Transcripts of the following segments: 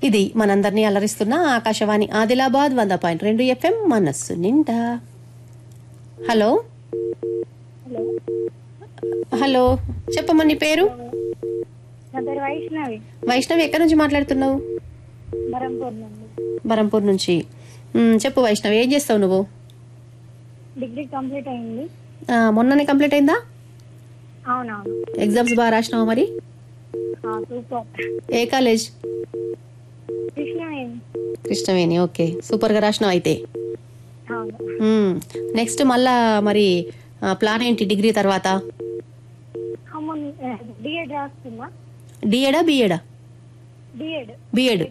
ఇది మనందరినీ అలరిస్తున్న ఆకాశవాణి ఆదిలాబాద్ వంద పాయింట్ రెండు ఎఫ్ఎం మనస్సు నిండా హలో హలో హలో చెప్పమ్మా నీ పేరు నా పేరు వైష్ణవి వైష్ణవి ఎక్కడి నుంచి మాట్లాడుతున్నావు బరంపూర్ నుండి బరంపూర్ నుంచి మ్, చెప్పు వైష్ణవి ఏం చేస్తావు నువ్వు డిగ్రీ కంప్లీట్ అయింది ఆ, మొన్ననే కంప్లీట్ అయిందా అవునవును ఎగ్జామ్స్ బాగా రాసినావా మరి ఆ, సూపర్ ఏ కాలేజ్ కృష్ణవేణి కృష్ణవేణి ఓకే సూపర్గా రాసినావు అయితే అవును మ్, నెక్స్ట్ మళ్ళా మరి ఆ, ప్లాన్ ఏంటి డిగ్రీ తర్వాత అమ్మ డిఎడ్ రాస్తున్నా డిఎడా బిఎడా డిఎడ్ బిఎడ్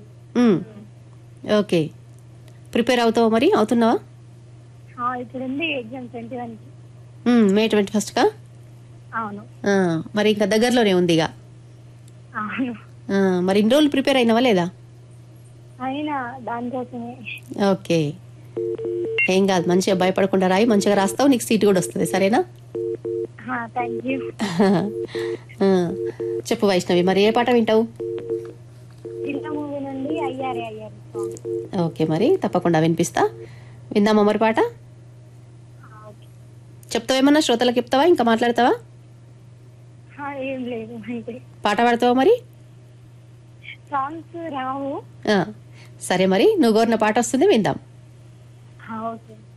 ఓకే ప్రిపేర్ అవుతావా మరి అవుతున్నావా ఇప్పుడు ఉంది ఎగ్జామ్ ట్వంటీ వన్కి మ్, మే ట్వంటీ ఫస్ట్కా అవును మరి ఇంకా దగ్గరలోనే ఉంది ఇక అవును ఆ, మరి ఇన్ని రోజులు ప్రిపేర్ అయినావా లేదా అయినా దానికోసమే ఓకే ఏం కాదు మంచిగా భయపడకుండా రాయి మంచిగా రాస్తావు నీకు సీట్ కూడా వస్తుంది సరేనా థ్యాంక్ యూ ఆ, చెప్పు వైష్ణవి మరి ఏ పాట వింటావు జిల్లా మూవీ నుండి అయ్యారే అయ్యారు సాంగ్ ఓకే మరి తప్పకుండా వినిపిస్తా విందామా మరి పాట ఓకే చెప్తావేమన్నా శ్రోతలకు చెప్తావా ఇంకా మాట్లాడతావా ఏం లేదు అంతే పాట పాడతావా మరి సాంగ్స్ రావు ఆ, సరే మరి నువ్వు కోరిన పాట వస్తుంది విందాం ఓకే